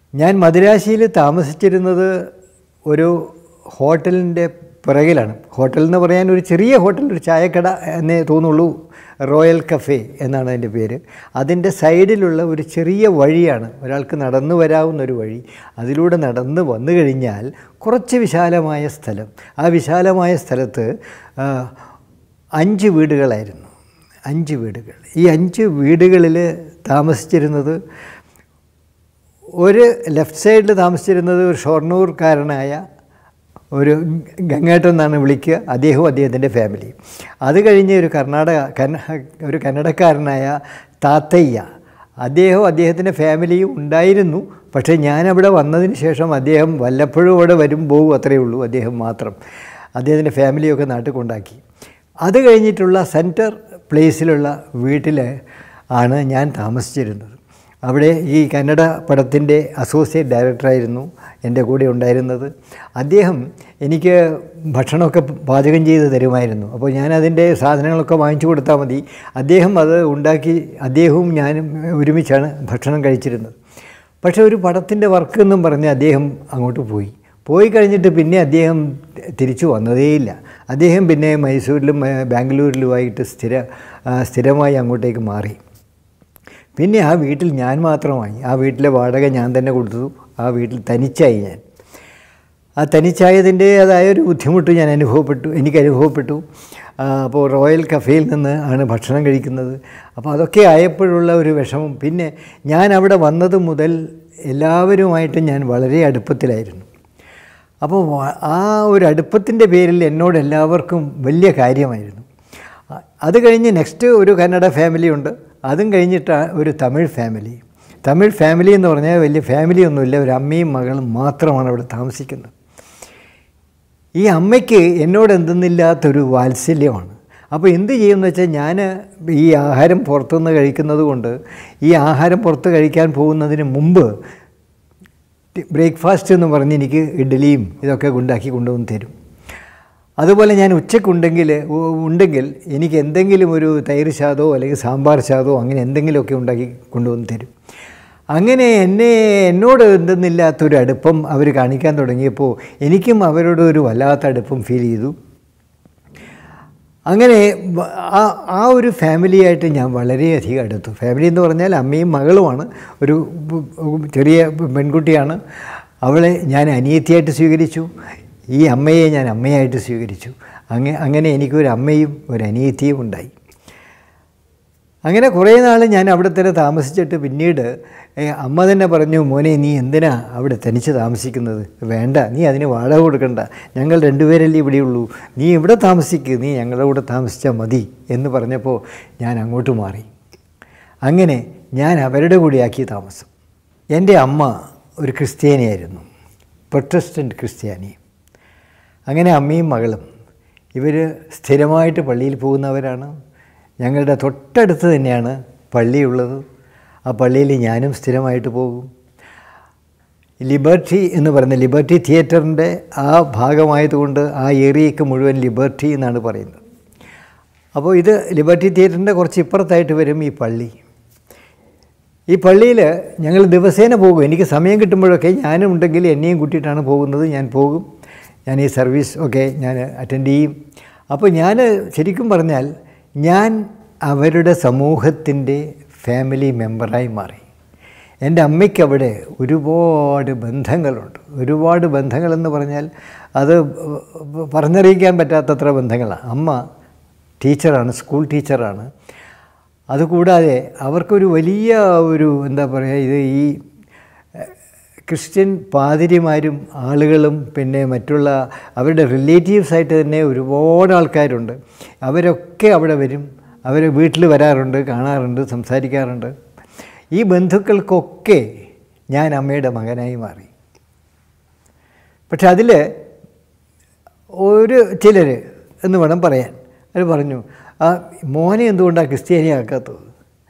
ഞാൻ മദിരാശിയിൽ താമസിച്ചിരുന്നത് ഒരു ഹോട്ടലിൻ്റെ പിറകിലാണ് ഹോട്ടൽ എന്ന് പറയാൻ ഒരു ചെറിയ ഹോട്ടൽ ഒരു ചായക്കട എന്നേ തോന്നുള്ളൂ റോയൽ കഫേ എന്നാണ് അതിൻ്റെ പേര് അതിൻ്റെ സൈഡിലുള്ള ഒരു ചെറിയ വഴിയാണ് ഒരാൾക്ക് നടന്നു വരാവുന്ന ഒരു വഴി അതിലൂടെ നടന്ന് വന്നു കഴിഞ്ഞാൽ കുറച്ച് വിശാലമായ സ്ഥലം ആ വിശാലമായ സ്ഥലത്ത് ആ, അഞ്ച് വീടുകളായിരുന്നു അഞ്ച് വീടുകൾ ഈ അഞ്ച് വീടുകളിൽ താമസിച്ചിരുന്നത് ഒരു ലെഫ്റ്റ് സൈഡിൽ താമസിച്ചിരുന്നത് ഒരു ഷൊർണൂർക്കാരനായ ഒരു ഗംഗേട്ടൻ എന്നാണ് വിളിക്കുക അദ്ദേഹവും അദ്ദേഹത്തിൻ്റെ ഫാമിലി അത് കഴിഞ്ഞ് ഒരു കർണാടക കന്ന ഒരു കന്നഡക്കാരനായ താത്തയ്യ അദ്ദേഹവും അദ്ദേഹത്തിൻ്റെ ഫാമിലിയും ഉണ്ടായിരുന്നു പക്ഷേ ഞാനവിടെ വന്നതിന് ശേഷം അദ്ദേഹം വല്ലപ്പോഴും അവിടെ വരും പോകും അത്രയേ ഉള്ളൂ അദ്ദേഹം മാത്രം അദ്ദേഹത്തിൻ്റെ ഫാമിലിയൊക്കെ നാട്ടിൽ കൊണ്ടാക്കി അത് കഴിഞ്ഞിട്ടുള്ള സെൻറ്റർ പ്ലേസിലുള്ള വീട്ടിൽ ആണ് ഞാൻ താമസിച്ചിരുന്നത് അവിടെ ഈ കന്നഡ പടത്തിൻ്റെ അസോസിയേറ്റ് ഡയറക്ടറായിരുന്നു എൻ്റെ കൂടെ ഉണ്ടായിരുന്നത് അദ്ദേഹം എനിക്ക് ഭക്ഷണമൊക്കെ പാചകം ചെയ്ത് തരുമായിരുന്നു അപ്പോൾ ഞാൻ അതിൻ്റെ സാധനങ്ങളൊക്കെ വാങ്ങിച്ചു കൊടുത്താൽ മതി അദ്ദേഹം അത് ഉണ്ടാക്കി അദ്ദേഹവും ഞാനും ഒരുമിച്ചാണ് ഭക്ഷണം കഴിച്ചിരുന്നത് പക്ഷേ ഒരു പടത്തിൻ്റെ വർക്ക് എന്നും പറഞ്ഞ് അദ്ദേഹം അങ്ങോട്ട് പോയി പോയി കഴിഞ്ഞിട്ട് പിന്നെ അദ്ദേഹം തിരിച്ചു വന്നതേയില്ല അദ്ദേഹം പിന്നെ മൈസൂരിലും ഏഹ്, ബാംഗ്ലൂരിലുമായിട്ട് സ്ഥിര ആ, സ്ഥിരമായി അങ്ങോട്ടേക്ക് മാറി പിന്നെ ആ വീട്ടിൽ ഞാൻ മാത്രമായി ആ വീട്ടിലെ വാടക ഞാൻ തന്നെ കൊടുത്തു ആ വീട്ടിൽ തനിച്ചായി ഞാൻ ആ തനിച്ചായതിൻ്റേതായ ഒരു ബുദ്ധിമുട്ട് ഞാൻ അനുഭവപ്പെട്ടു എനിക്ക് അനുഭവപ്പെട്ടു ആ, അപ്പോൾ റോയൽ കഫേയിൽ നിന്ന് ആണ് ഭക്ഷണം കഴിക്കുന്നത് അപ്പോൾ അതൊക്കെ ആയപ്പോഴുള്ള ഒരു വിഷമം പിന്നെ ഞാൻ അവിടെ വന്നത് മുതൽ എല്ലാവരുമായിട്ട് ഞാൻ വളരെ അടുപ്പത്തിലായിരുന്നു അപ്പോൾ വ- ആ ഒരു അടുപ്പത്തിൻ്റെ പേരിൽ എന്നോട് എല്ലാവർക്കും വലിയ കാര്യമായിരുന്നു അ- അത് കഴിഞ്ഞ് നെക്സ്റ്റ് ഒരു കന്നഡ ഫാമിലി ഉണ്ട് അതും കഴിഞ്ഞിട്ട് ഒരു തമിഴ് ഫാമിലി തമിഴ് ഫാമിലി എന്ന് പറഞ്ഞാൽ വലിയ ഫാമിലി ഒന്നുമില്ല ഒരു അമ്മയും മകളും മാത്രമാണ് അവിടെ താമസിക്കുന്നത് ഈ അമ്മയ്ക്ക് എന്നോട് എന്തെന്നില്ലാത്തൊരു വാത്സല്യമാണ് അപ്പോൾ എന്ത് ചെയ്യുമെന്ന് വെച്ചാൽ ഞാൻ ഈ ആഹാരം പുറത്തുനിന്ന് കഴിക്കുന്നത് കൊണ്ട് ഈ ആഹാരം പുറത്ത് കഴിക്കാൻ പോകുന്നതിന് മുമ്പ് ബ്രേക്ക്ഫാസ്റ്റ് എന്ന് പറഞ്ഞ് എനിക്ക് ഇഡ്ഡലിയും ഇതൊക്കെ ഉണ്ടാക്കി കൊണ്ടുവന്ന് തരും അതുപോലെ ഞാൻ ഉച്ചക്കുണ്ടെങ്കിൽ ഉ- ഉണ്ടെങ്കിൽ എനിക്ക് എന്തെങ്കിലും ഒരു തൈര് ശാതോ അല്ലെങ്കിൽ സാമ്പാർ ശാതോ അങ്ങനെ എന്തെങ്കിലുമൊക്കെ ഉണ്ടാക്കി കൊണ്ടുവന്ന് തരും അങ്ങനെ എന്നെ എന്നോട് എന്തെന്നില്ലാത്തൊരു അടുപ്പം അവർ കാണിക്കാൻ തുടങ്ങിയപ്പോൾ എനിക്കും അവരോട് ഒരു വല്ലാത്ത അടുപ്പം ഫീൽ ചെയ്തു അങ്ങനെ വ- ആ ആ ഒരു ഫാമിലിയായിട്ട് ഞാൻ വളരെയധികം അടുത്തു ഫാമിലി എന്ന് പറഞ്ഞാൽ അമ്മയും മകളുമാണ് ഒരു ബ്- ബ് ചെറിയ പെൺകുട്ടിയാണ് അവളെ ഞാൻ അനിയത്തിയായിട്ട് സ്വീകരിച്ചു ഈ അമ്മയെ ഞാൻ അമ്മയായിട്ട് സ്വീകരിച്ചു അങ്ങനെ അങ്ങനെ എനിക്കൊരു അമ്മയും ഒരു അനിയത്തിയും ഉണ്ടായി അങ്ങനെ കുറേ നാൾ ഞാൻ അവിടെ തന്നെ താമസിച്ചിട്ട് പിന്നീട് ഏ, അമ്മ തന്നെ പറഞ്ഞു മോനെ നീ എന്തിനാ അവിടെ തനിച്ച് താമസിക്കുന്നത് വേണ്ട നീ അതിന് വാടക കൊടുക്കണ്ട ഞങ്ങൾ രണ്ടുപേരല്ലേ ഇവിടെയുള്ളൂ നീ ഇവിടെ താമസിക്കുക നീ ഞങ്ങളുടെ കൂടെ താമസിച്ചാൽ മതി എന്ന് പറഞ്ഞപ്പോൾ ഞാൻ അങ്ങോട്ട് മാറി അങ്ങനെ ഞാൻ അവരുടെ കൂടെയാക്കി താമസം എൻ്റെ അമ്മ ഒരു ക്രിസ്ത്യാനിയായിരുന്നു പ്രൊട്ടസ്റ്റൻ്റ് ക്രിസ്ത്യാനി അങ്ങനെ അമ്മയും മകളും ഇവർ സ്ഥിരമായിട്ട് പള്ളിയിൽ പോകുന്നവരാണ് ഞങ്ങളുടെ തൊട്ടടുത്ത് തന്നെയാണ് പള്ളിയുള്ളത് ആ പള്ളിയിൽ ഞാനും സ്ഥിരമായിട്ട് പോകും ലിബർട്ടി എന്ന് പറയുന്ന ലിബർട്ടി തിയേറ്ററിൻ്റെ ആ ഭാഗമായതുകൊണ്ട് ആ ഏരിയയ്ക്ക് മുഴുവൻ ലിബർട്ടി എന്നാണ് പറയുന്നത് അപ്പോൾ ഇത് ലിബർട്ടി തിയേറ്ററിൻ്റെ കുറച്ച് ഇപ്പുറത്തായിട്ട് വരും ഈ പള്ളി ഈ പള്ളിയിൽ ഞങ്ങൾ ദിവസേന പോകും എനിക്ക് സമയം കിട്ടുമ്പോഴൊക്കെ ഞാനും ഉണ്ടെങ്കിൽ എന്നെയും കൂട്ടിയിട്ടാണ് പോകുന്നത് ഞാൻ പോകും ഞാൻ ഈ സർവീസ് ഒക്കെ ഞാൻ അറ്റൻഡ് ചെയ്യും അപ്പോൾ ഞാൻ ശരിക്കും പറഞ്ഞാൽ ഞാൻ അവരുടെ സമൂഹത്തിൻ്റെ ഫാമിലി മെമ്പറായി മാറി എൻ്റെ അമ്മയ്ക്ക് അവിടെ ഒരുപാട് ബന്ധങ്ങളുണ്ട് ഒരുപാട് ബന്ധങ്ങളെന്ന് പറഞ്ഞാൽ അത് പറഞ്ഞറിയിക്കാൻ പറ്റാത്തത്ര ബന്ധങ്ങളാണ് അമ്മ ടീച്ചറാണ് സ്കൂൾ ടീച്ചറാണ് അതുകൂടാതെ അവർക്കൊരു വലിയ ഒരു എന്താ പറയുക ഇത് ഈ എഹ്, ക്രിസ്ത്യൻ പാതിരിമാരും ആളുകളും പിന്നെ മറ്റുള്ള അവരുടെ റിലേറ്റീവ്സായിട്ട് തന്നെ ഒരുപാട് ആൾക്കാരുണ്ട് അവരൊക്കെ അവിടെ വരും അവർ വീട്ടിൽ വരാറുണ്ട് കാണാറുണ്ട് സംസാരിക്കാറുണ്ട് ഈ ബന്ധുക്കൾക്കൊക്കെ ഞാൻ അമ്മയുടെ മകനായി മാറി പക്ഷെ അതിൽ ഒരു ചിലർ എന്ന് വേണം പറയാൻ അവർ പറഞ്ഞു ആ മോനെ എന്തുകൊണ്ടാണ് ക്രിസ്ത്യാനിയാക്കാത്തത്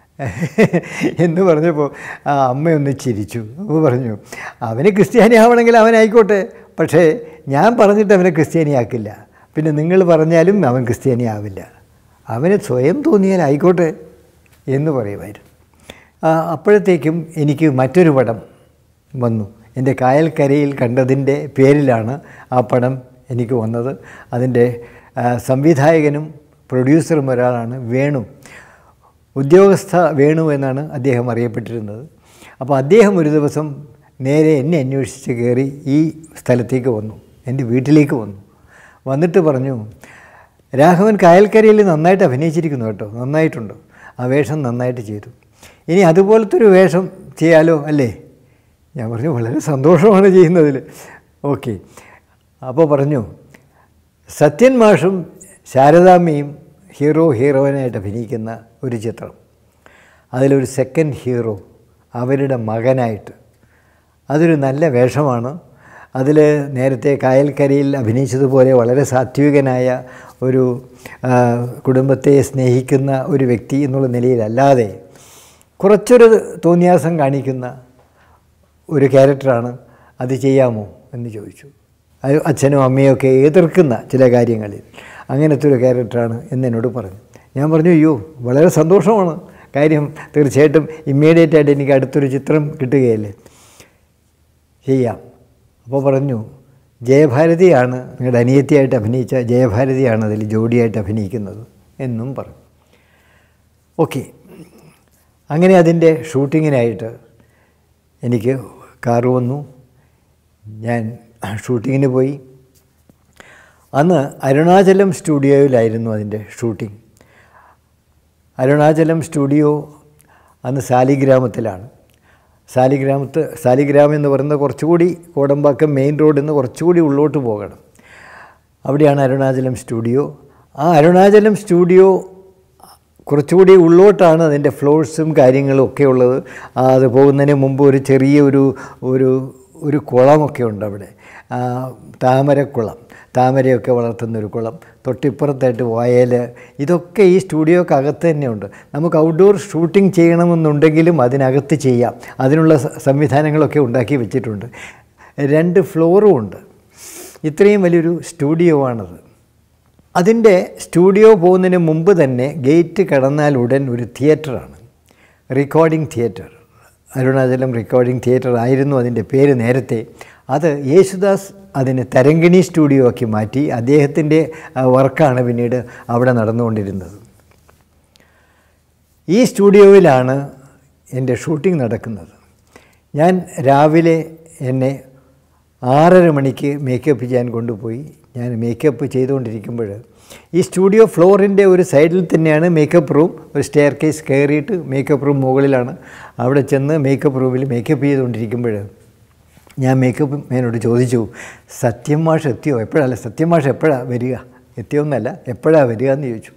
എന്ന് പറഞ്ഞപ്പോൾ ആ അമ്മയൊന്ന് ചിരിച്ചു അപ്പോൾ പറഞ്ഞു അവന് ക്രിസ്ത്യാനി ആവണമെങ്കിൽ അവനായിക്കോട്ടെ പക്ഷേ ഞാൻ പറഞ്ഞിട്ട് അവനെ ക്രിസ്ത്യാനിയാക്കില്ല പിന്നെ നിങ്ങൾ പറഞ്ഞാലും അവൻ ക്രിസ്ത്യാനി ആവില്ല അവന് സ്വയം തോന്നിയാൽ ആയിക്കോട്ടെ എന്ന് പറയുമായിരുന്നു ആ, അപ്പോഴത്തേക്കും എനിക്ക് മറ്റൊരു പടം വന്നു എൻ്റെ കായൽക്കരയിൽ കണ്ടതിൻ്റെ പേരിലാണ് ആ പടം എനിക്ക് വന്നത് അതിൻ്റെ ആ, സംവിധായകനും പ്രൊഡ്യൂസറും ഒരാളാണ് വേണു ഉദ്യോഗസ്ഥ വേണു എന്നാണ് അദ്ദേഹം അറിയപ്പെട്ടിരുന്നത് അപ്പോൾ അദ്ദേഹം ഒരു ദിവസം നേരെ എന്നെ അന്വേഷിച്ച് കയറി ഈ സ്ഥലത്തേക്ക് വന്നു എൻ്റെ വീട്ടിലേക്ക് വന്നു വന്നിട്ട് പറഞ്ഞു രാഘവൻ കായൽക്കരയിൽ നന്നായിട്ട് അഭിനയിച്ചിരിക്കുന്നു കേട്ടോ നന്നായിട്ടുണ്ട് ആ വേഷം നന്നായിട്ട് ചെയ്തു ഇനി അതുപോലത്തെ ഒരു വേഷം ചെയ്യാലോ അല്ലേ ഞാൻ പറഞ്ഞു വളരെ സന്തോഷമാണ് ചെയ്യുന്നതിൽ ഓക്കെ അപ്പോൾ പറഞ്ഞു സത്യൻ മാഷും ശാരദാമ്മയും ഹീറോ ഹീറോയിനായിട്ട് അഭിനയിക്കുന്ന ഒരു ചിത്രം അതിലൊരു സെക്കൻഡ് ഹീറോ അവരുടെ മകനായിട്ട് അതൊരു നല്ല വേഷമാണ് അതിൽ നേരത്തെ കായൽക്കരയിൽ അഭിനയിച്ചതുപോലെ വളരെ സാത്വികനായ ഒരു ആ, കുടുംബത്തെ സ്നേഹിക്കുന്ന ഒരു വ്യക്തി എന്നുള്ള നിലയിലല്ലാതെ കുറച്ചൊരു തോന്നിയാസം കാണിക്കുന്ന ഒരു ക്യാരക്ടറാണ് അത് ചെയ്യാമോ എന്ന് ചോദിച്ചു അത് അച്ഛനും അമ്മയും ഒക്കെ എതിർക്കുന്ന ചില കാര്യങ്ങളിൽ അങ്ങനത്തെ ഒരു ക്യാരക്ടറാണ് എന്ന് എന്നോട് പറഞ്ഞു ഞാൻ പറഞ്ഞു അയ്യോ വളരെ സന്തോഷമാണ് കാര്യം തീർച്ചയായിട്ടും ഇമ്മീഡിയറ്റ് ആയിട്ട് എനിക്ക് അടുത്തൊരു ചിത്രം കിട്ടുകയല്ലേ ചെയ്യാം അപ്പോൾ പറഞ്ഞു ജയഭാരതിയാണ് നിങ്ങളുടെ അനിയത്തിയായിട്ട് അഭിനയിച്ച ജയഭാരതിയാണ് അതിൽ ജോഡിയായിട്ട് അഭിനയിക്കുന്നത് എന്നും പറഞ്ഞു ഓക്കെ അങ്ങനെ അതിൻ്റെ ഷൂട്ടിങ്ങിനായിട്ട് എനിക്ക് കാറ് വന്നു ഞാൻ ഷൂട്ടിങ്ങിന് പോയി അന്ന് അരുണാചലം സ്റ്റുഡിയോയിലായിരുന്നു അതിൻ്റെ ഷൂട്ടിംഗ് അരുണാചലം സ്റ്റുഡിയോ അന്ന് സാലിഗ്രാമത്തിലാണ് സാലിഗ്രാമത്ത് സാലിഗ്രാമം എന്ന് പറയുന്നത് കുറച്ചുകൂടി കോടമ്പാക്കം മെയിൻ റോഡിൽ നിന്ന് കുറച്ചുകൂടി ഉള്ളോട്ട് പോകണം അവിടെയാണ് അരുണാചലം സ്റ്റുഡിയോ ആ അരുണാചലം സ്റ്റുഡിയോ കുറച്ചുകൂടി ഉള്ളോട്ടാണ് അതിൻ്റെ ഫ്ലോർസും കാര്യങ്ങളും ഒക്കെ ഉള്ളത് ആ, അത് പോകുന്നതിന് മുമ്പ് ഒരു ചെറിയ ഒരു ഒരു ഒരു കുളമൊക്കെ ഉണ്ട് അവിടെ ആ, താമരക്കുളം താമരയൊക്കെ വളർത്തുന്ന ഒരു കുളം തൊട്ടിപ്പുറത്തായിട്ട് വയൽ ഇതൊക്കെ ഈ സ്റ്റുഡിയോക്കകത്ത് തന്നെയുണ്ട് നമുക്ക് ഔട്ട്ഡോർ ഷൂട്ടിംഗ് ചെയ്യണമെന്നുണ്ടെങ്കിലും അതിനകത്ത് ചെയ്യാം അതിനുള്ള സ- സംവിധാനങ്ങളൊക്കെ ഉണ്ടാക്കി വെച്ചിട്ടുണ്ട് രണ്ട് ഫ്ലോറും ഉണ്ട് ഇത്രയും വലിയൊരു സ്റ്റുഡിയോ ആണത് അതിൻ്റെ സ്റ്റുഡിയോ പോകുന്നതിന് മുമ്പ് തന്നെ ഗേറ്റ് കടന്നാൽ ഉടൻ ഒരു തിയേറ്ററാണ് recording theatre Arunachalam recording theatre ആയിരുന്നു അതിൻ്റെ പേര് നേരത്തെ അത് യേശുദാസ് അതിനെ തരങ്കിണി സ്റ്റുഡിയോ ആക്കി മാറ്റി അദ്ദേഹത്തിൻ്റെ ആ, വർക്കാണ് പിന്നീട് അവിടെ നടന്നുകൊണ്ടിരുന്നത് ഈ സ്റ്റുഡിയോയിലാണ് എൻ്റെ ഷൂട്ടിംഗ് നടക്കുന്നത് ഞാൻ രാവിലെ എന്നെ ആറര മണിക്ക് മേക്കപ്പ് ചെയ്യാൻ കൊണ്ടുപോയി ഞാൻ മേക്കപ്പ് ചെയ്തുകൊണ്ടിരിക്കുമ്പോൾ ഈ സ്റ്റുഡിയോ ഫ്ലോറിൻ്റെ ഒരു സൈഡിൽ തന്നെയാണ് മേക്കപ്പ് റൂം ഒരു സ്റ്റെയർ കേസ് കയറിയിട്ട് മേക്കപ്പ് റൂം മുകളിലാണ് അവിടെ ചെന്ന് മേക്കപ്പ് റൂമിൽ മേക്കപ്പ് ചെയ്തുകൊണ്ടിരിക്കുമ്പോൾ ഞാൻ മേക്കപ്പ് മേനോട് ചോദിച്ചു സത്യം മാഷ് എത്തിയോ എപ്പോഴല്ല സത്യം മാഷ് എപ്പോഴാണ് വരിക എത്തിയോന്നല്ല എപ്പോഴാണ് വരിക എന്ന് ചോദിച്ചു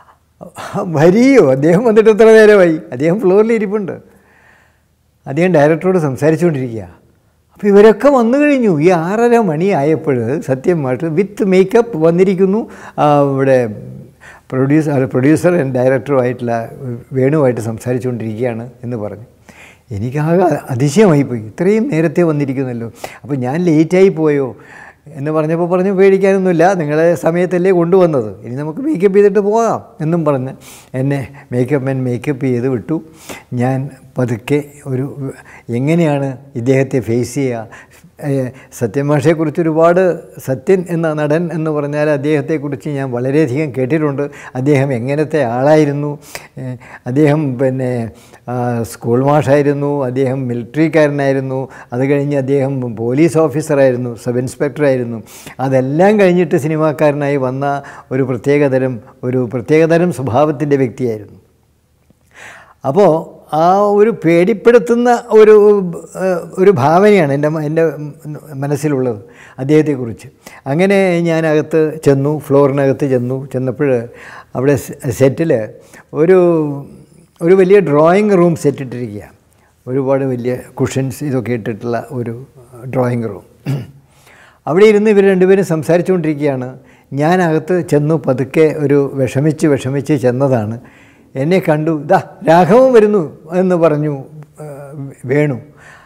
വരിയോ അദ്ദേഹം വന്നിട്ട് എത്ര നേരമായി അദ്ദേഹം ഫ്ലോറിൽ ഇരിപ്പുണ്ട് അദ്ദേഹം ഡയറക്ടറോട് സംസാരിച്ചുകൊണ്ടിരിക്കുക അപ്പോൾ ഇവരൊക്കെ വന്നു കഴിഞ്ഞു ഈ ആറര മണിയായപ്പോൾ സത്യം മാഷ് വിത്ത് മേക്കപ്പ് വന്നിരിക്കുന്നു ആ, ഇവിടെ പ്രൊഡ്യൂസർ പ്രൊഡ്യൂസർ ആൻഡ് ഡയറക്ടറുമായിട്ടുള്ള വേണുവായിട്ട് സംസാരിച്ചുകൊണ്ടിരിക്കുകയാണ് എന്ന് പറഞ്ഞു എനിക്കാകെ അതിശയമായിപ്പോയി ഇത്രയും നേരത്തെ വന്നിരിക്കുന്നല്ലോ അപ്പോൾ ഞാൻ ലേറ്റായി പോയോ എന്ന് പറഞ്ഞപ്പോൾ പറഞ്ഞു പേടിക്കാനൊന്നുമില്ല നിങ്ങളെ സമയത്തല്ലേ കൊണ്ടുവന്നത് ഇനി നമുക്ക് മേക്കപ്പ് ചെയ്തിട്ട് പോകാം എന്നും പറഞ്ഞ് എന്നെ മേക്കപ്പ് മാൻ മേക്കപ്പ് ചെയ്ത് വിട്ടു ഞാൻ പതുക്കെ ഒരു എങ്ങനെയാണ് ഇദ്ദേഹത്തെ ഫേസ് ചെയ്യുക ഏഹ് സത്യമാഷയെക്കുറിച്ച് ഒരുപാട് സത്യൻ എന്ന നടൻ എന്ന് പറഞ്ഞാൽ അദ്ദേഹത്തെക്കുറിച്ച് ഞാൻ വളരെയധികം കേട്ടിട്ടുണ്ട് അദ്ദേഹം എങ്ങനത്തെ ആളായിരുന്നു ഏഹ് അദ്ദേഹം പിന്നെ ആ, സ്കൂൾ മാഷായിരുന്നു അദ്ദേഹം മിലിറ്ററിക്കാരനായിരുന്നു അത് കഴിഞ്ഞ് അദ്ദേഹം പോലീസ് ഓഫീസറായിരുന്നു സബ് ഇൻസ്പെക്ടറായിരുന്നു അതെല്ലാം കഴിഞ്ഞിട്ട് സിനിമാക്കാരനായി വന്ന ഒരു പ്രത്യേകതരം ഒരു പ്രത്യേകതരം സ്വഭാവത്തിൻ്റെ വ്യക്തിയായിരുന്നു അപ്പോൾ ആ ഒരു പേടിപ്പെടുത്തുന്ന ഒരു ഏഹ്, ഒരു ഭാവനയാണ് എൻ്റെ മ- എൻ്റെ മനസ്സിലുള്ളത് അദ്ദേഹത്തെക്കുറിച്ച് അങ്ങനെ ഞാനകത്ത് ചെന്നു ഫ്ലോറിനകത്ത് ചെന്നു ചെന്നപ്പോൾ അവിടെ സെറ്റിൽ ഒരു ഒരു വലിയ ഡ്രോയിങ് റൂം സെറ്റ് ഇട്ടിരിക്കുക ഒരുപാട് വലിയ കുഷൻസ് ഇതൊക്കെ ഇട്ടിട്ടുള്ള ഒരു ഡ്രോയിങ് റൂം അവിടെ ഇരുന്ന് ഇവർ രണ്ടുപേരും സംസാരിച്ചുകൊണ്ടിരിക്കുകയാണ് ഞാനകത്ത് ചെന്നു പതുക്കെ ഒരു വിഷമിച്ച് വിഷമിച്ച് ചെന്നതാണ് എന്നെ കണ്ടു ദാ രാഘവൻ വരുന്നു എന്ന് പറഞ്ഞു ആ, വേണു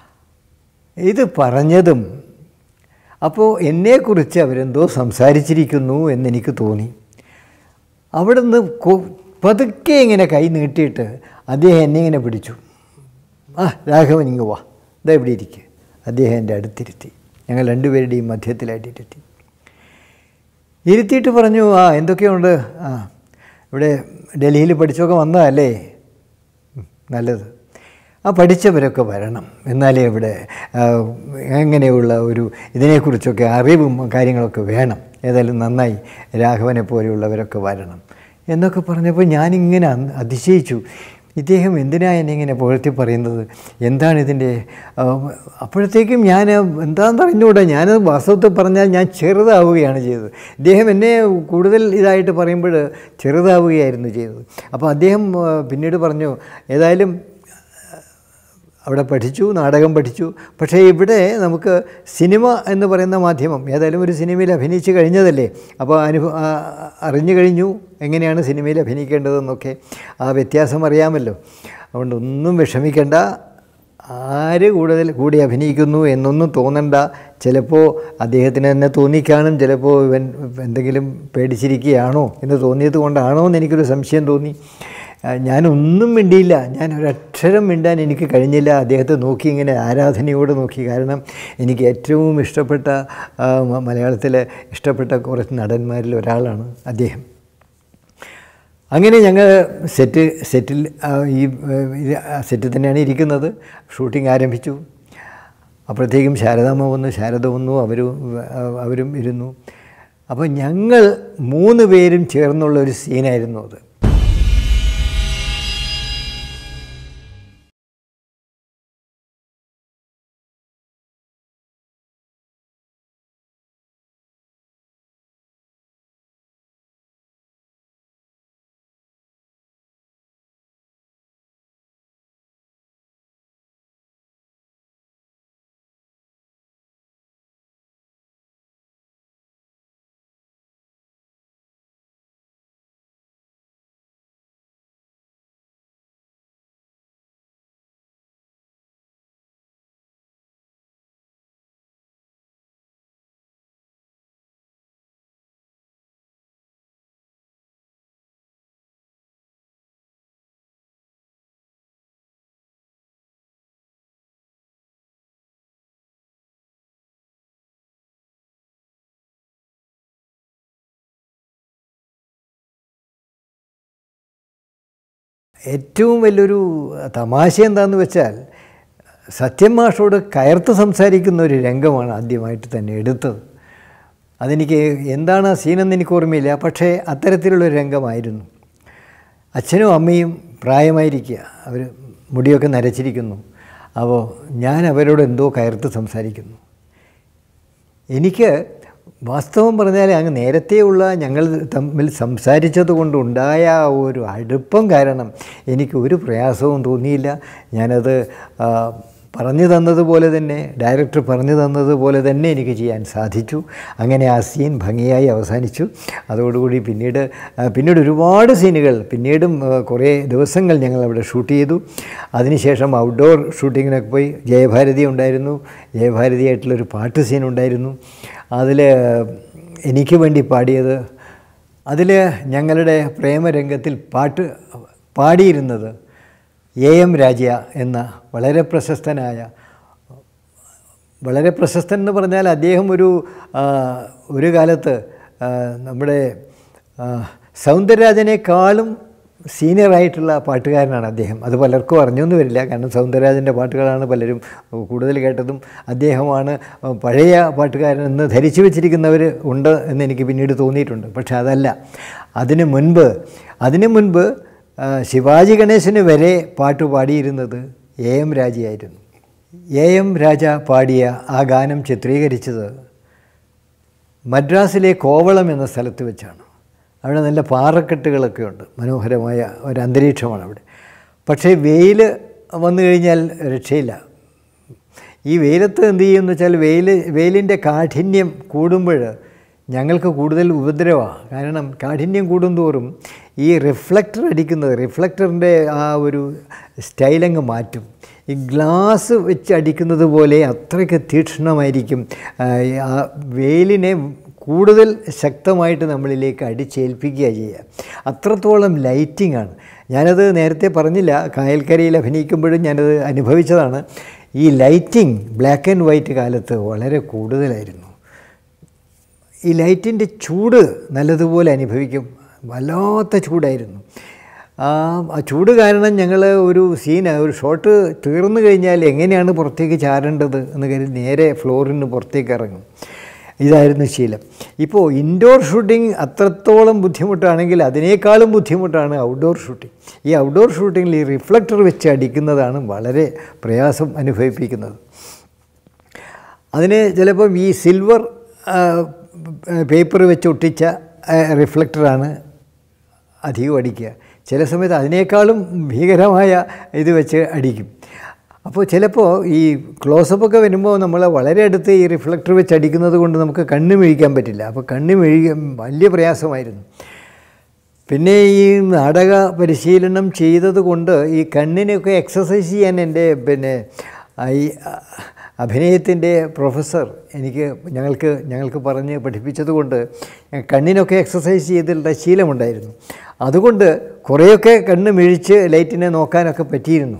ഇത് പറഞ്ഞതും അപ്പോൾ എന്നെക്കുറിച്ച് അവരെന്തോ സംസാരിച്ചിരിക്കുന്നു എന്നെനിക്ക് തോന്നി അവിടുന്ന് കൊ- പതുക്കെ ഇങ്ങനെ കൈ നീട്ടിയിട്ട് അദ്ദേഹം എന്നെ ഇങ്ങനെ പിടിച്ചു ആ രാഘവൻ ഇങ്ങ് വാ ഇതാ ഇവിടെ ഇരിക്കുക അദ്ദേഹം എൻ്റെ അടുത്തിരുത്തി ഞങ്ങൾ രണ്ടുപേരുടെയും മധ്യത്തിലായിട്ട് ഇരുത്തി ഇരുത്തിയിട്ട് പറഞ്ഞു ആ എന്തൊക്കെയുണ്ട് ആ ഇവിടെ ഡൽഹിയിൽ പഠിച്ചൊക്കെ വന്നതല്ലേ ഉം, നല്ലത് ആ പഠിച്ചവരൊക്കെ വരണം എന്നാലേ ഇവിടെ ആ, എങ്ങനെയുള്ള ഒരു ഇതിനെക്കുറിച്ചൊക്കെ അറിവും കാര്യങ്ങളൊക്കെ വേണം ഏതായാലും നന്നായി രാഘവനെ പോലെയുള്ളവരൊക്കെ വരണം എന്നൊക്കെ പറഞ്ഞപ്പോൾ ഞാനിങ്ങനെ അന്ന് അതിശയിച്ചു ഇദ്ദേഹം എന്തിനാ എന്നെ ഇങ്ങനെ പുകഴ്ത്തി പറയുന്നത് എന്താണ് ഇതിൻ്റെ ആ, അപ്പോഴത്തേക്കും ഞാൻ എന്താണെന്ന് അറിഞ്ഞുകൂടാ ഞാനത് വാസ്തവത്തിൽ പറഞ്ഞാൽ ഞാൻ ചെറുതാവുകയാണ് ചെയ്തത് ഇദ്ദേഹം എന്നെ കൂടുതൽ ഇതായിട്ട് പറയുമ്പോൾ ചെറുതാവുകയായിരുന്നു ചെയ്തത് അപ്പോൾ അദ്ദേഹം ആ, പിന്നീട് പറഞ്ഞു ഏതായാലും അവിടെ പഠിച്ചു നാടകം പഠിച്ചു പക്ഷേ ഇവിടെ നമുക്ക് സിനിമ എന്ന് പറയുന്ന മാധ്യമം ഏതായാലും ഒരു സിനിമയിൽ അഭിനയിച്ച് കഴിഞ്ഞതല്ലേ അപ്പോൾ അനുഭവ ആ- അറിഞ്ഞു കഴിഞ്ഞു എങ്ങനെയാണ് സിനിമയിൽ അഭിനയിക്കേണ്ടതെന്നൊക്കെ ആ വ്യത്യാസം അറിയാമല്ലോ അതുകൊണ്ട് ഒന്നും വിഷമിക്കേണ്ട ആര് കൂടുതൽ കൂടി അഭിനയിക്കുന്നു എന്നൊന്നും തോന്നണ്ട ചിലപ്പോൾ അദ്ദേഹത്തിന് തന്നെ തോന്നിക്കാണും ചിലപ്പോൾ ഇവൻ എന്തെങ്കിലും പേടിച്ചിരിക്കുകയാണോ എന്ന് തോന്നിയത് കൊണ്ടാണോ എന്ന് എനിക്കൊരു സംശയം തോന്നി ആ, ഞാനൊന്നും മിണ്ടിയില്ല ഞാൻ ഒരക്ഷരം മിണ്ടാൻ എനിക്ക് കഴിഞ്ഞില്ല അദ്ദേഹത്തെ നോക്കി ഇങ്ങനെ ആരാധനയോടെ നോക്കി കാരണം എനിക്ക് ഏറ്റവും ഇഷ്ടപ്പെട്ട ആ, മ- മലയാളത്തിലെ ഇഷ്ടപ്പെട്ട കുറച്ച് നടന്മാരിൽ ഒരാളാണ് അദ്ദേഹം അങ്ങനെ ഞങ്ങൾ സെറ്റ് സെറ്റിൽ ആ, ഈ ഏ, ഇത് ആ സെറ്റിൽ തന്നെയാണ് ഇരിക്കുന്നത് ഷൂട്ടിംഗ് ആരംഭിച്ചു അപ്പോഴത്തേക്കും ശാരദാമ്മ വന്നു ശാരദ വന്നു അവരും ആ, അവരും ഇരുന്നു അപ്പോൾ ഞങ്ങൾ മൂന്ന് പേരും ചേർന്നുള്ള ഒരു സീനായിരുന്നു അത് ഏറ്റവും വലിയൊരു തമാശ എന്താണെന്ന് വെച്ചാൽ സത്യം മാഷോട് കയർത്ത് സംസാരിക്കുന്ന ഒരു രംഗമാണ് ആദ്യമായിട്ട് തന്നെ എടുത്തത് അതെനിക്ക് എന്താണ് ആ സീനെന്ന് എനിക്ക് ഓർമ്മയില്ല പക്ഷേ അത്തരത്തിലുള്ളൊരു രംഗമായിരുന്നു അച്ഛനും അമ്മയും പ്രായമായിരിക്കുക അവർ മുടിയൊക്കെ നരച്ചിരിക്കുന്നു അപ്പോൾ ഞാൻ അവരോട് എന്തോ കയർത്ത് സംസാരിക്കുന്നു എനിക്ക് വാസ്തവം പറഞ്ഞാൽ അങ്ങ് നേരത്തെയുള്ള ഞങ്ങൾ തമ്മിൽ സംസാരിച്ചത് കൊണ്ടുണ്ടായ ആ ഒരു അടുപ്പം കാരണം എനിക്ക് ഒരു പ്രയാസവും തോന്നിയില്ല ഞാനത് ആ, പറഞ്ഞു തന്നതുപോലെ തന്നെ ഡയറക്ടർ പറഞ്ഞു തന്നതുപോലെ തന്നെ എനിക്ക് ചെയ്യാൻ സാധിച്ചു അങ്ങനെ ആ സീൻ ഭംഗിയായി അവസാനിച്ചു അതോടുകൂടി പിന്നീട് ആ, പിന്നീട് ഒരുപാട് സീനുകൾ പിന്നീടും ആ, കുറേ ദിവസങ്ങൾ ഞങ്ങൾ അവിടെ ഷൂട്ട് ചെയ്തു അതിനുശേഷം ഔട്ട്ഡോർ ഷൂട്ടിങ്ങിനൊക്കെ പോയി ജയഭാരതി ഉണ്ടായിരുന്നു ജയഭാരതിയായിട്ടുള്ളൊരു പാട്ട് സീൻ ഉണ്ടായിരുന്നു അതിൽ എനിക്ക് വേണ്ടി പാടിയത് അതിൽ ഞങ്ങളുടെ പ്രേമരംഗത്തിൽ പാട്ട് പാടിയിരുന്നത് എ എം രാജ എന്ന വളരെ പ്രശസ്തനായ വളരെ പ്രശസ്തൻ എന്ന് പറഞ്ഞാൽ അദ്ദേഹം ഒരു ആ, ഒരു കാലത്ത് ആ, നമ്മുടെ ആ, സൗന്ദരരാജനേക്കാളും സീനിയറായിട്ടുള്ള പാട്ടുകാരനാണ് അദ്ദേഹം അത് പലർക്കും അറിഞ്ഞൊന്നും വരില്ല കാരണം സൗന്ദരരാജൻ്റെ പാട്ടുകളാണ് പലരും കൂടുതൽ കേട്ടതും അദ്ദേഹമാണ് പഴയ പാട്ടുകാരൻ എന്ന് ധരിച്ചു വെച്ചിരിക്കുന്നവർ ഉണ്ട് എന്ന് എനിക്ക് പിന്നീട് തോന്നിയിട്ടുണ്ട് പക്ഷെ അതല്ല അതിന് മുൻപ് അതിന് മുൻപ് ആ, ശിവാജി ഗണേശന് വരെ പാട്ട് പാടിയിരുന്നത് എ എം രാജയായിരുന്നു എ എം രാജ പാടിയ ആ ഗാനം ചിത്രീകരിച്ചത് മദ്രാസിലെ കോവളം എന്ന സ്ഥലത്ത് വെച്ചാണ് അവിടെ നല്ല പാറക്കെട്ടുകളൊക്കെ ഉണ്ട് മനോഹരമായ ഒരു അന്തരീക്ഷമാണ് അവിടെ പക്ഷേ വെയിൽ വന്നു കഴിഞ്ഞാൽ രക്ഷയില്ല ഈ വെയിലത്ത് എന്ത് ചെയ്യുമെന്ന് വെച്ചാൽ വെയിൽ വെയിലിൻ്റെ കാഠിന്യം കൂടുമ്പോൾ ഞങ്ങൾക്ക് കൂടുതൽ ഉപദ്രവമാണ് കാരണം കാഠിന്യം കൂടുന്തോറും ഈ റിഫ്ലക്ടർ അടിക്കുന്നത് റിഫ്ലക്ടറിൻ്റെ ആ ഒരു സ്റ്റൈലങ്ങ് മാറ്റും ഈ ഗ്ലാസ് വെച്ച് അടിക്കുന്നത് പോലെ അത്രയ്ക്ക് തീക്ഷ്ണമായിരിക്കും ആ, ആ വെയിലിനെ കൂടുതൽ ശക്തമായിട്ട് നമ്മളിലേക്ക് അടിച്ചേൽപ്പിക്കുക ചെയ്യുക അത്രത്തോളം ലൈറ്റിംഗ് ആണ് ഞാനത് നേരത്തെ പറഞ്ഞില്ല കായൽക്കരയിൽ അഭിനയിക്കുമ്പോഴും ഞാനത് അനുഭവിച്ചതാണ് ഈ ലൈറ്റിംഗ് ബ്ലാക്ക് ആൻഡ് വൈറ്റ് കാലത്ത് വളരെ കൂടുതലായിരുന്നു ഈ ലൈറ്റിൻ്റെ ചൂട് നല്ലതുപോലെ അനുഭവിക്കും വല്ലാത്ത ചൂടായിരുന്നു ആ ആ ചൂട് കാരണം ഞങ്ങൾ ഒരു സീൻ ഒരു ഷോട്ട് തീർന്നു കഴിഞ്ഞാൽ എങ്ങനെയാണ് പുറത്തേക്ക് ചാടേണ്ടത് എന്ന് കരുതി നേരെ ഫ്ലോറിന് പുറത്തേക്ക് ഇറങ്ങും ഇതായിരുന്നു ശീലം ഇപ്പോൾ ഇൻഡോർ ഷൂട്ടിംഗ് അത്രത്തോളം ബുദ്ധിമുട്ടാണെങ്കിൽ അതിനേക്കാളും ബുദ്ധിമുട്ടാണ് ഔട്ട്ഡോർ ഷൂട്ടിംഗ് ഈ ഔട്ട്ഡോർ ഷൂട്ടിങ്ങിൽ ഈ റിഫ്ലക്ടർ വെച്ച് അടിക്കുന്നതാണ് വളരെ പ്രയാസം അനുഭവിപ്പിക്കുന്നത് അതിന് ചിലപ്പം ഈ സിൽവർ പേപ്പർ വെച്ച് ഒട്ടിച്ച ആ, റിഫ്ലക്ടറാണ് അധികം അടിക്കുക ചില സമയത്ത് അതിനേക്കാളും ഭീകരമായ ഇത് വെച്ച് അടിക്കും അപ്പോൾ ചിലപ്പോൾ ഈ ക്ലോസപ്പ് ഒക്കെ വരുമ്പോൾ നമ്മൾ വളരെ അടുത്ത് ഈ റിഫ്ലക്ടർ വെച്ച് അടിക്കുന്നത് കൊണ്ട് നമുക്ക് കണ്ണ് മെഴിക്കാൻ പറ്റില്ല അപ്പോൾ കണ്ണ് മെഴിക്കാൻ വലിയ പ്രയാസമായിരുന്നു പിന്നെ ഈ നാടക പരിശീലനം ചെയ്തത് കൊണ്ട് ഈ കണ്ണിനൊക്കെ എക്സസൈസ് ചെയ്യാൻ എൻ്റെ പിന്നെ ആ ഈ അഭിനയത്തിൻ്റെ പ്രൊഫസർ എനിക്ക് ഞങ്ങൾക്ക് ഞങ്ങൾക്ക് പറഞ്ഞ് പഠിപ്പിച്ചത് കൊണ്ട് കണ്ണിനൊക്കെ എക്സസൈസ് ചെയ്തിട്ടുള്ള ശീലമുണ്ടായിരുന്നു അതുകൊണ്ട് കുറേയൊക്കെ കണ്ണ് മിഴിച്ച് ലൈറ്റിനെ നോക്കാനൊക്കെ പറ്റിയിരുന്നു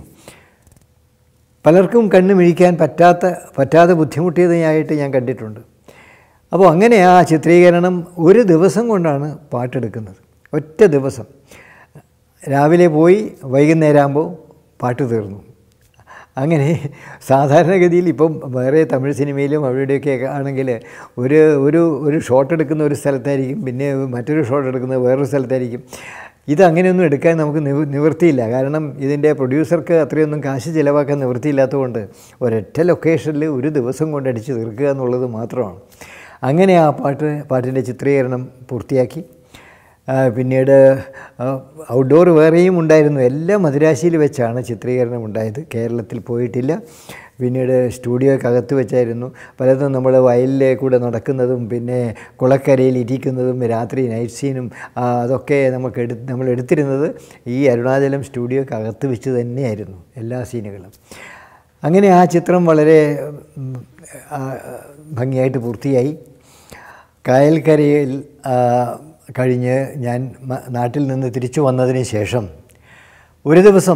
പലർക്കും കണ്ണ് മിഴിക്കാൻ പറ്റാത്ത പറ്റാതെ ബുദ്ധിമുട്ടിയതായിട്ട് ഞാൻ കണ്ടിട്ടുണ്ട് അപ്പോൾ അങ്ങനെ ആ ചിത്രീകരണം ഒരു ദിവസം കൊണ്ടാണ് പാട്ടെടുക്കുന്നത് ഒറ്റ ദിവസം രാവിലെ പോയി വൈകുന്നേരം ആകുമ്പോൾ പാട്ട് തീർന്നു അങ്ങനെ സാധാരണഗതിയിൽ ഇപ്പം വേറെ തമിഴ് സിനിമയിലും അവിടെയൊക്കെ ആണെങ്കിൽ ഒരു ഒരു ഒരു ഷോട്ട് എടുക്കുന്ന ഒരു സ്ഥലത്തായിരിക്കും പിന്നെ മറ്റൊരു ഷോട്ട് എടുക്കുന്നത് വേറൊരു സ്ഥലത്തായിരിക്കും ഇത് അങ്ങനെയൊന്നും എടുക്കാൻ നമുക്ക് നിവ നിവൃത്തിയില്ല കാരണം ഇതിൻ്റെ പ്രൊഡ്യൂസർക്ക് അത്രയൊന്നും കാശ് ചിലവാക്കാൻ നിവൃത്തിയില്ലാത്തതുകൊണ്ട് ഒരൊറ്റ ലൊക്കേഷനിൽ ഒരു ദിവസം കൊണ്ട് അടിച്ച് തീർക്കുക എന്നുള്ളത് മാത്രമാണ് അങ്ങനെ ആ പാട്ട് പാട്ടിൻ്റെ ചിത്രീകരണം പൂർത്തിയാക്കി ആ, പിന്നീട് ഔട്ട്ഡോർ വേറെയും ഉണ്ടായിരുന്നു എല്ലാം മദിരാശിയിൽ വെച്ചാണ് ചിത്രീകരണം ഉണ്ടായത് കേരളത്തിൽ പോയിട്ടില്ല പിന്നീട് സ്റ്റുഡിയോക്കകത്ത് വെച്ചായിരുന്നു പലതും നമ്മൾ വയലിലെ കൂടെ നടക്കുന്നതും പിന്നെ കുളക്കരയിൽ ഇരിക്കുന്നതും രാത്രി നൈറ്റ് സീനും ആ, അതൊക്കെ നമുക്ക് എടു നമ്മൾ എടുത്തിരുന്നത് ഈ അരുണാചലം സ്റ്റുഡിയോക്കകത്ത് വെച്ച് തന്നെയായിരുന്നു എല്ലാ സീനുകളും അങ്ങനെ ആ ചിത്രം വളരെ ഉം, ആ, ഭംഗിയായിട്ട് പൂർത്തിയായി കായൽക്കരയിൽ ആ, കഴിഞ്ഞ് ഞാൻ മ- നാട്ടിൽ നിന്ന് തിരിച്ചു വന്നതിന് ശേഷം ഒരു ദിവസം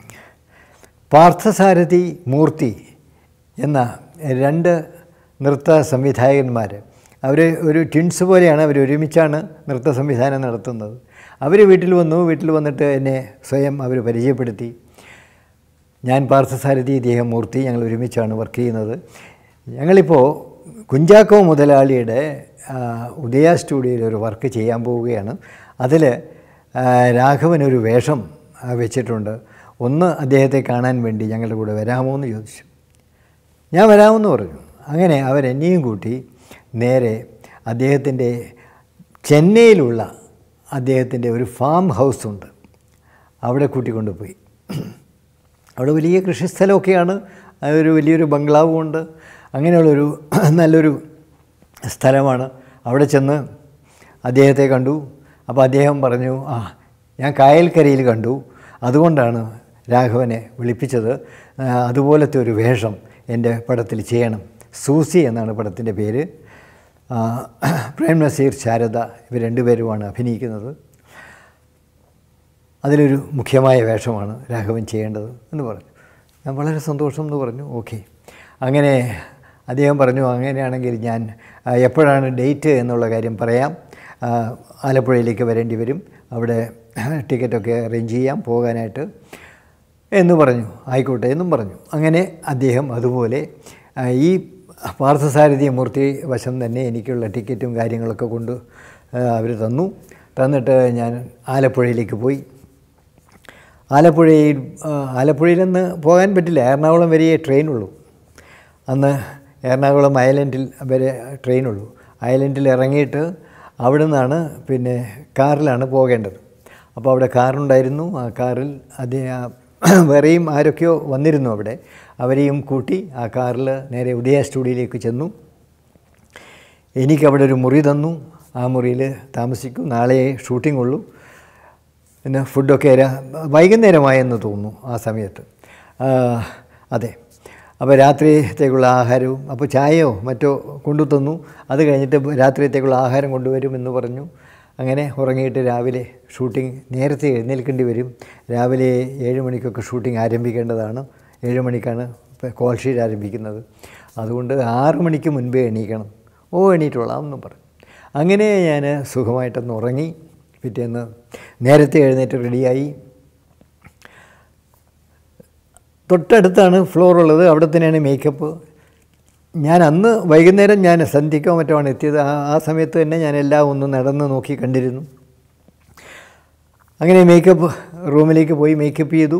പാർത്ഥസാരഥി മൂർത്തി എന്ന രണ്ട് നൃത്ത സംവിധായകന്മാർ അവർ ഒരു ട്വിൻസ് പോലെയാണ് അവർ ഒരുമിച്ചാണ് നൃത്ത സംവിധാനം നടത്തുന്നത് അവർ വീട്ടിൽ വന്നു വീട്ടിൽ വന്നിട്ട് എന്നെ സ്വയം അവർ പരിചയപ്പെടുത്തി ഞാൻ പാർത്ഥസാരഥി ഇദ്ദേഹം മൂർത്തി ഞങ്ങൾ ഒരുമിച്ചാണ് വർക്ക് ചെയ്യുന്നത് ഞങ്ങളിപ്പോൾ കുഞ്ചാക്കോ മുതലാളിയുടെ ആ, ഉദയ സ്റ്റുഡിയോയിൽ ഒരു വർക്ക് ചെയ്യാൻ പോവുകയാണ് അതിൽ രാഘവൻ ഒരു വേഷം ആ, വെച്ചിട്ടുണ്ട് ഒന്ന് അദ്ദേഹത്തെ കാണാൻ വേണ്ടി ഞങ്ങളുടെ കൂടെ വരാമോ എന്ന് ചോദിച്ചു ഞാൻ വരാമെന്ന് പറഞ്ഞു അങ്ങനെ അവരെന്നെയും കൂട്ടി നേരെ അദ്ദേഹത്തിൻ്റെ ചെന്നൈയിലുള്ള അദ്ദേഹത്തിൻ്റെ ഒരു ഫാം ഹൗസ് ഉണ്ട് അവിടെ കൂട്ടിക്കൊണ്ടുപോയി അവിടെ വലിയ കൃഷിസ്ഥലമൊക്കെയാണ് അതൊരു വലിയൊരു ബംഗ്ലാവും ഉണ്ട് അങ്ങനെയുള്ളൊരു നല്ലൊരു സ്ഥലമാണ് അവിടെ ചെന്ന് അദ്ദേഹത്തെ കണ്ടു അപ്പോൾ അദ്ദേഹം പറഞ്ഞു ആ ഞാൻ കായൽക്കരയിൽ കണ്ടു അതുകൊണ്ടാണ് രാഘവനെ വിളിപ്പിച്ചത് ആ, അതുപോലത്തെ ഒരു വേഷം എൻ്റെ പടത്തിൽ ചെയ്യണം സൂസി എന്നാണ് പടത്തിൻ്റെ പേര് ആ, പ്രേം നസീർ ശാരദ ഇവർ രണ്ടുപേരുമാണ് അഭിനയിക്കുന്നത് അതിലൊരു മുഖ്യമായ വേഷമാണ് രാഘവൻ ചെയ്യേണ്ടത് എന്ന് പറഞ്ഞു ഞാൻ വളരെ സന്തോഷം എന്ന് പറഞ്ഞു ഓക്കെ അങ്ങനെ അദ്ദേഹം പറഞ്ഞു അങ്ങനെയാണെങ്കിൽ ഞാൻ ആ, എപ്പോഴാണ് ഡേറ്റ് എന്നുള്ള കാര്യം പറയാം ആ, ആലപ്പുഴയിലേക്ക് വരേണ്ടി വരും അവിടെ ടിക്കറ്റൊക്കെ അറേഞ്ച് ചെയ്യാം പോകാനായിട്ട് എന്ന് പറഞ്ഞു ആയിക്കോട്ടെ എന്നും പറഞ്ഞു അങ്ങനെ അദ്ദേഹം അതുപോലെ ആ, ഈ പാർത്ഥസാരഥി മൂർത്തി വശം തന്നെ എനിക്കുള്ള ടിക്കറ്റും കാര്യങ്ങളൊക്കെ കൊണ്ട് അവർ തന്നു തന്നിട്ട് ഞാൻ ആലപ്പുഴയിലേക്ക് പോയി ആലപ്പുഴയിൽ ആ, ആലപ്പുഴയിൽ നിന്ന് പോകാൻ പറ്റില്ല എറണാകുളം വരെയേ ട്രെയിനുള്ളൂ അന്ന് എറണാകുളം ഐലൻഡിൽ വരെ ട്രെയിനുള്ളൂ ഐലൻഡിൽ ഇറങ്ങിയിട്ട് അവിടെ നിന്നാണ് പിന്നെ കാറിലാണ് പോകേണ്ടത് അപ്പോൾ അവിടെ കാറുണ്ടായിരുന്നു ആ കാറിൽ അത് വേറെയും ആരൊക്കെയോ വന്നിരുന്നു അവിടെ അവരെയും കൂട്ടി ആ കാറിൽ നേരെ ഉദയ സ്റ്റുഡിയോയിലേക്ക് ചെന്നു എനിക്കവിടെ ഒരു മുറി തന്നു ആ മുറിയിൽ താമസിക്കും നാളെ ഷൂട്ടിംഗ് ഉള്ളൂ പിന്നെ ഫുഡൊക്കെ രാ- വൈകുന്നേരമായെന്ന് തോന്നുന്നു ആ സമയത്ത് ആ, അതെ അപ്പോൾ രാത്രിയത്തേക്കുള്ള ആഹാരവും അപ്പോൾ ചായയോ മറ്റോ കൊണ്ടു തന്നു അത് കഴിഞ്ഞിട്ട് രാത്രിയത്തേക്കുള്ള ആഹാരം കൊണ്ടുവരുമെന്ന് പറഞ്ഞു അങ്ങനെ ഉറങ്ങിയിട്ട് രാവിലെ ഷൂട്ടിംഗ് നേരത്തെ എഴുന്നേൽക്കേണ്ടി വരും രാവിലെ ഏഴ് മണിക്കൊക്കെ ഷൂട്ടിംഗ് ആരംഭിക്കേണ്ടതാണ് ഏഴ് മണിക്കാണ് കോൾ ഷീറ്റ് ആരംഭിക്കുന്നത് അതുകൊണ്ട് ആറ് മണിക്ക് മുൻപേ എണീക്കണം ഓ എണീറ്റോളാം എന്നും പറഞ്ഞു അങ്ങനെ ഞാൻ സുഖമായിട്ടൊന്ന് ഉറങ്ങി പിറ്റേന്ന് നേരത്തെ എഴുന്നേറ്റ് റെഡിയായി തൊട്ടടുത്താണ് ഫ്ലോർ ഉള്ളത് അവിടെ തന്നെയാണ് മേക്കപ്പ് ഞാൻ അന്ന് വൈകുന്നേരം ഞാൻ സന്ധ്യക്കോ മറ്റോ ആണ് എത്തിയത് ആ ആ സമയത്ത് തന്നെ ഞാൻ എല്ലാം ഒന്ന് നടന്ന് നോക്കി കണ്ടിരുന്നു അങ്ങനെ മേക്കപ്പ് റൂമിലേക്ക് പോയി മേക്കപ്പ് ചെയ്തു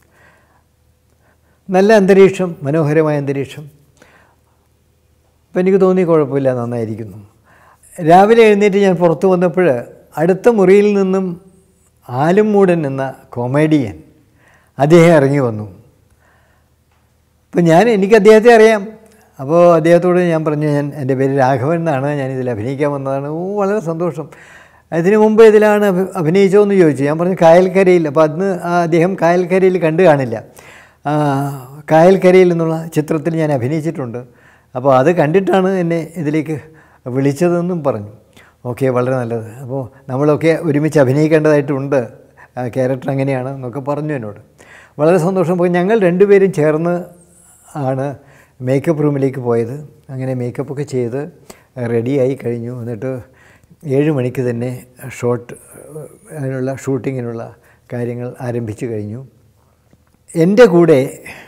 നല്ല അന്തരീക്ഷം മനോഹരമായ അന്തരീക്ഷം അപ്പം എനിക്ക് തോന്നി കുഴപ്പമില്ല നന്നായിരിക്കുന്നു രാവിലെ എഴുന്നേറ്റ് ഞാൻ പുറത്തു വന്നപ്പോൾ അടുത്ത മുറിയിൽ നിന്നും ആലുംമൂടൻ എന്ന കൊമേഡിയൻ അദ്ദേഹം ഇറങ്ങി വന്നു അപ്പം ഞാൻ എനിക്ക് അദ്ദേഹത്തെ അറിയാം അപ്പോൾ അദ്ദേഹത്തോട് ഞാൻ പറഞ്ഞു ഞാൻ എൻ്റെ പേര് രാഘവൻ എന്നാണ് ഞാൻ ഇതിൽ അഭിനയിക്കാൻ വന്നതാണ് ഓ വളരെ സന്തോഷം അതിന് മുമ്പ് ഇതിലാണ് അഭി- അഭിനയിച്ചോ എന്ന് ചോദിച്ചു ഞാൻ പറഞ്ഞു കായൽക്കരയിൽ അപ്പോൾ അന്ന് ആ അദ്ദേഹം കായൽക്കരയിൽ കണ്ടു കാണില്ല ആ, കായൽക്കരയിൽ എന്നുള്ള ചിത്രത്തിൽ ഞാൻ അഭിനയിച്ചിട്ടുണ്ട് അപ്പോൾ അത് കണ്ടിട്ടാണ് എന്നെ ഇതിലേക്ക് വിളിച്ചതെന്നും പറഞ്ഞു ഓക്കെ വളരെ നല്ലത് അപ്പോൾ നമ്മളൊക്കെ ഒരുമിച്ച് അഭിനയിക്കേണ്ടതായിട്ടുണ്ട് ആ ക്യാരക്ടർ അങ്ങനെയാണ് എന്നൊക്കെ പറഞ്ഞു എന്നോട് വളരെ സന്തോഷം അപ്പോൾ ഞങ്ങൾ രണ്ടുപേരും ചേർന്ന് ആണ് മേക്കപ്പ് റൂമിലേക്ക് പോയത് അങ്ങനെ മേക്കപ്പൊക്കെ ചെയ്ത് റെഡിയായി കഴിഞ്ഞു എന്നിട്ട് ഏഴ് മണിക്ക് തന്നെ ഷോട്ട് അതിനുള്ള ഷൂട്ടിങ്ങിനുള്ള കാര്യങ്ങൾ ആരംഭിച്ചു കഴിഞ്ഞു എൻ്റെ കൂടെ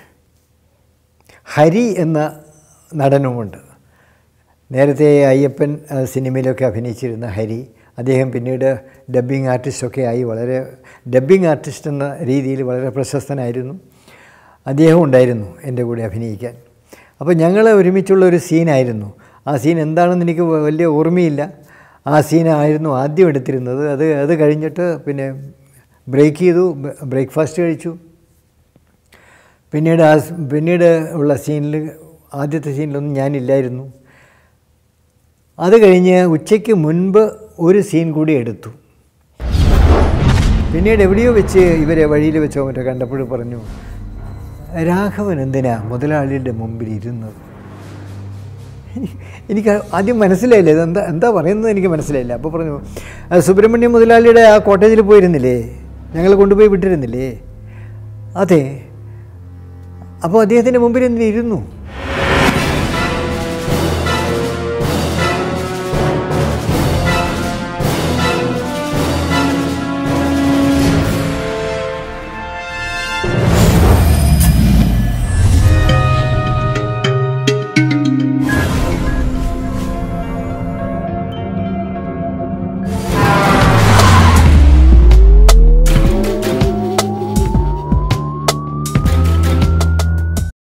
ഹരി എന്ന നടനുമുണ്ട് നേരത്തെ അയ്യപ്പൻ ആ, സിനിമയിലൊക്കെ അഭിനയിച്ചിരുന്ന ഹരി അദ്ദേഹം പിന്നീട് ഡബ്ബിംഗ് ആർട്ടിസ്റ്റൊക്കെ ആയി വളരെ ഡബ്ബിംഗ് ആർട്ടിസ്റ്റ് എന്ന രീതിയിൽ വളരെ പ്രശസ്തനായിരുന്നു അദ്ദേഹം ഉണ്ടായിരുന്നു എൻ്റെ കൂടെ അഭിനയിക്കാൻ അപ്പോൾ ഞങ്ങൾ ഒരുമിച്ചുള്ള ഒരു സീനായിരുന്നു ആ സീൻ എന്താണെന്ന് എനിക്ക് വലിയ ഓർമ്മയില്ല ആ സീനായിരുന്നു ആദ്യം എടുത്തിരുന്നത് അത് അത് കഴിഞ്ഞിട്ട് പിന്നെ ബ്രേക്ക് ചെയ്തു ബ്രേക്ക്ഫാസ്റ്റ് കഴിച്ചു പിന്നീട് ആ സ് പിന്നീട് ഉള്ള സീനിൽ ആദ്യത്തെ സീനിലൊന്നും ഞാനില്ലായിരുന്നു അത് കഴിഞ്ഞ് ഉച്ചയ്ക്ക് മുൻപ് ഒരു സീൻ കൂടി എടുത്തു പിന്നീട് എവിടെയോ വെച്ച് ഇവരെ വഴിയിൽ വെച്ചോ മറ്റോ കണ്ടപ്പോൾ പറഞ്ഞു രാഘവൻ എന്തിനാ മുതലാളിയുടെ മുമ്പിൽ ഇരുന്നത് എനി- എനിക്ക് ആദ്യം മനസ്സിലായില്ല ഇതെന്താ എന്താ പറയുന്നത് എനിക്ക് മനസ്സിലായില്ല അപ്പോൾ പറഞ്ഞു "ആ, സുബ്രഹ്മണ്യം മുതലാളിയുടെ ആ കോട്ടേജിൽ പോയിരുന്നില്ലേ ഞങ്ങൾ കൊണ്ടുപോയി വിട്ടിരുന്നില്ലേ അതെ അപ്പോൾ അദ്ദേഹത്തിൻ്റെ മുമ്പിൽ എന്തിനു ഇരുന്നു